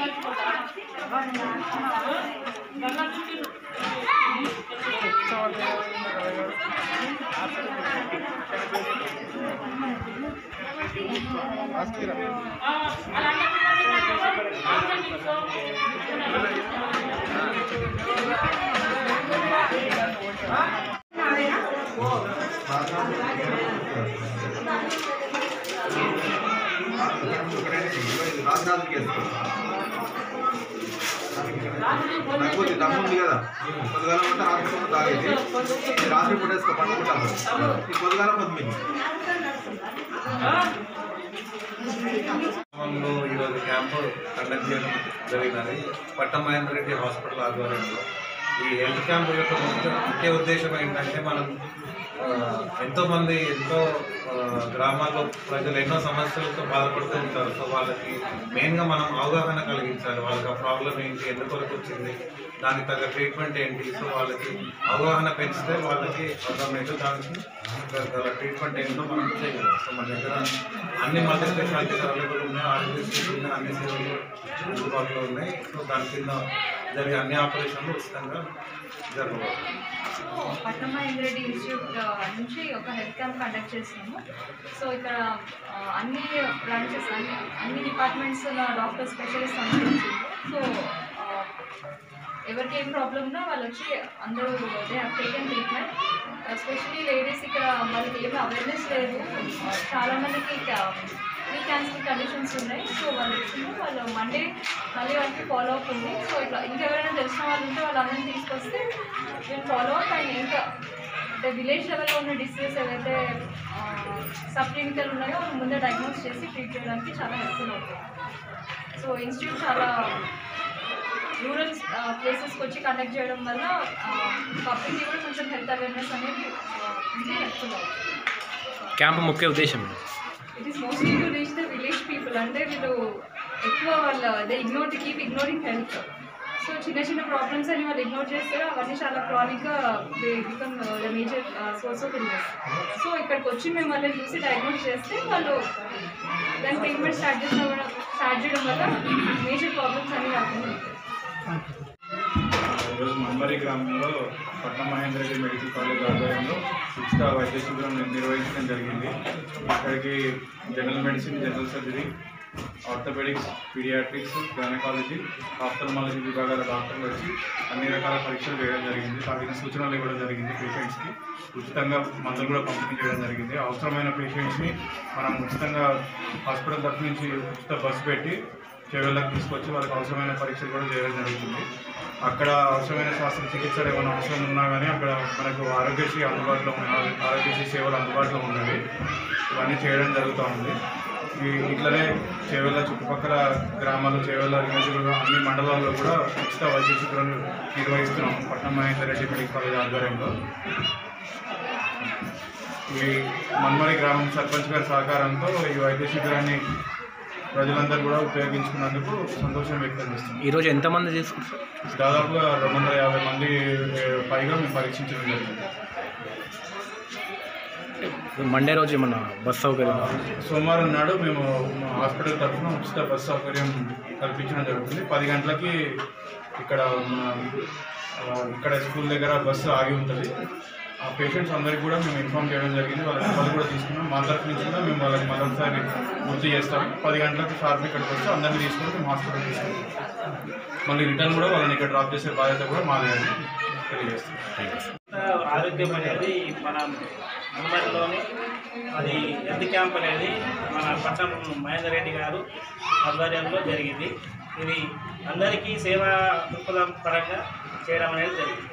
రాజధానికి వేసుకో తగ్గుద్ది దమ్ముంది కదా పొద్దుగాల పూట రాత్రి పూట తాగేది ఈ రాత్రి పూట వేసుకో పట్టుకుంటాము ఈ పొద్దుగాల పొద్దుమిది గ్రామంలో ఈరోజు క్యాంపు కండక్ట్ చేయడం జరిగినది పట్టమహేంద్ర రెడ్డి హాస్పిటల్ ఆధ్వర్యంలో ఈ హెల్త్ క్యాంప్ యొక్క ముఖ్య ముఖ్య ఉద్దేశం ఏంటంటే మనం ఆ, ఎంతోమంది ఎంతో ఆ, గ్రామాల్లో ప్రజలు ఎన్నో సమస్యలతో బాధపడుతూ ఉంటారు సో వాళ్ళకి మెయిన్గా మనం అవగాహన కలిగించాలి వాళ్ళకి ఆ ప్రాబ్లం ఏంటి ఎందుకొరకు వచ్చింది దానికి తగ్గ ట్రీట్మెంట్ ఏంటి సో వాళ్ళకి అవగాహన పెంచితే వాళ్ళకి అర్థమైతే దానికి గల ట్రీట్మెంట్ ఏంటో మనం చేయగలం సో మన దగ్గర అన్ని మల్టీ స్పెషాలిటీస్ అవైలబుల్ ఉన్నాయి ఆరోగ్యశ్రీ కింద అన్ని సేవలు అందుబాటులో ఉన్నాయి సో దాని కింద జరిగే అన్ని ఆపరేషన్లు ఉచితంగా జరగబోతుంది పట్నం మహేంద్రెడ్డి ఇన్స్టిట్యూట్ ఆ, నుంచి ఒక హెల్త్ క్యాంప్ కండక్ట్ చేస్తున్నాము సో ఇక్కడ ఆ, అన్ని బ్రాంచెస్ అన్ని అన్ని డిపార్ట్మెంట్స్ ఉన్న డాక్టర్ స్పెషలిస్ట్ అందరూ వచ్చిండ్రు. సో ఆ, ఎవరికి ఏం ప్రాబ్లం ఉన్నా వాళ్ళు వచ్చి అందరూ they have taken treatment especially ladies ఇక్కడ వాళ్ళకి ఏం అవేర్నెస్ లేదు ఆ, చాలా మందికి ప్రీ క్యాన్సర్ కండిషన్స్ ఉన్నాయి సో వాళ్ళు వచ్చిండ్రు వాళ్ళు మండే మళ్ళీ వాళ్ళకి ఫాలో అప్ ఉంది సో ఇట్లా ఇంకెవరైనా తెలిసిన వాళ్ళు ఉంటే వాళ్ళందరినీ తీసుకొస్తే నేను ఫాలో అప్ అండ్ ఇంకా అంటే విలేజ్ లెవెల్లో ఉన్న డిసీజెస్ ఏవైతే సబ్ క్లినికల్ ఉన్నాయో అవి ముందే డయాగ్నోస్ చేసి ట్రీట్ చేయడానికి చాలా హెల్ప్ఫుల్ అవుతుంది సో ఇన్స్టిట్యూట్ చాలా రూరల్ ప్లేసెస్కి వచ్చి కండక్ట్ చేయడం వల్ల పబ్లిక్కి కూడా కొంచెం హెల్త్ అవేర్నెస్ అనేది ఆ, ఉంది హెల్ప్ఫుల్ అవుతుంది క్యాంప్ ముఖ్య ఉద్దేశం it is mostly to reach the village people అంటే వీళ్ళు ఎక్కువ వాళ్ళ they ignore to keep ignoring health so చిన్న చిన్న ప్రాబ్లమ్స్ అని వాళ్ళు ఇగ్నోర్ చేస్తారు అవన్నీ చాలా క్రానిక్గా they become the major source of illness so ఇక్కడికి వచ్చి మేము వాళ్ళని చూసి డయాగ్నోస్ చేస్తే వాళ్ళు దాని ట్రీట్మెంట్ స్టార్ట్ చేసిన స్టార్ట్ చేయడం వల్ల మేజర్ ప్రాబ్లమ్స్ అన్ని రాకుండా ఉంటాయి ఈరోజు మన్మరి గ్రామంలో పట్నం మహేంద్ర రెడ్డి మెడికల్ కాలేజ్ ఆధ్వర్యంలో ఉచిత వైద్య శిబిరం నిర్వహించడం జరిగింది ఇక్కడికి general medicine general surgery orthopaedics paediatrics gynaecology ophthalmology విభాగాల డాక్టర్లు వచ్చి అన్ని రకాల పరీక్షలు చేయడం జరిగింది తగిన సూచనలు ఇవ్వడం జరిగింది పేషెంట్స్కి ఉచితంగా మందులు కూడా పంపిణీ చేయడం జరిగింది అవసరమైన పేషెంట్స్ని మనం ఉచితంగా హాస్పిటల్ తరఫు నుంచి ఉచిత బస్సు పెట్టి చెవులకు తీసుకొచ్చి వాళ్ళకి అవసరమైన పరీక్షలు కూడా చేయడం జరుగుతుంది అక్కడ అవసరమైన శస్త్రచికిత్సలు ఏమైనా అవసరం ఉన్నా కానీ అక్కడ మనకు ఆరోగ్యశ్రీ అందుబాటులో ఉన్నాయి ఆరోగ్యశ్రీ సేవలు అందుబాటులో ఉన్నవి ఇవన్నీ చేయడం జరుగుతూ ఉంది ఈ ఇట్లనే చేవెళ్ళ చుట్టుపక్కల గ్రామాలు చేవెళ్ళ నియోజకవర్గం అన్ని మండలాల్లో కూడా ఉచిత వైద్య శిబిరాలు నిర్వహిస్తున్నాం పట్నం మహేందర్ రెడ్డి మెడికల్ కాలేజ్ ఆధ్వర్యంలో ఈ మన్మరి గ్రామం సర్పంచ్ గారి సహకారంతో ఈ వైద్య శిబిరాన్ని ప్రజలందరూ కూడా ఉపయోగించుకున్నందుకు సంతోషం వ్యక్తం చేస్తున్నాం ఈరోజు ఎంతమంది తీసుకుంటారు దాదాపుగా రెండు వందల యాభై మంది ఏ, పైగా మేము పరీక్షించడం జరిగింది మండే రోజు ఏమన్నా బస్ సౌకర్యం సోమవారం నాడు మేము మా హాస్పిటల్ తరఫున ఉచిత బస్సు సౌకర్యం కల్పించడం జరుగుతుంది పది గంటలకి ఇక్కడ మన ఆ, ఇక్కడ స్కూల్ దగ్గర బస్సు ఆగి ఉంటుంది ఆ పేషెంట్స్ అందరికీ కూడా మేము ఇన్ఫామ్ చేయడం జరిగింది వాళ్ళ నెంబర్లు కూడా తీసుకున్నాం మా తరఫు నుంచి కూడా మేము వాళ్ళకి మరొకసారి గుర్తు చేస్తాం పది గంటలకు షార్ప్ ఇక్కడికి వస్తే అందరినీ తీసుకొని మేము హాస్పిటల్ తీసుకుంటాం మళ్ళీ రిటర్న్ కూడా వాళ్ళని ఇక్కడ డ్రాప్ చేసే బాధ్యత కూడా మాదే అని తెలియజేస్తాం ఆరోగ్యం అనేది మన ముంబైలోని అది హెల్త్ క్యాంప్ అనేది మన పట్టణం మహేందర్ రెడ్డి గారు ఆధ్వర్యంలో జరిగింది ఇది అందరికీ సేవా దృక్పథం పరంగా చేయడం అనేది జరిగింది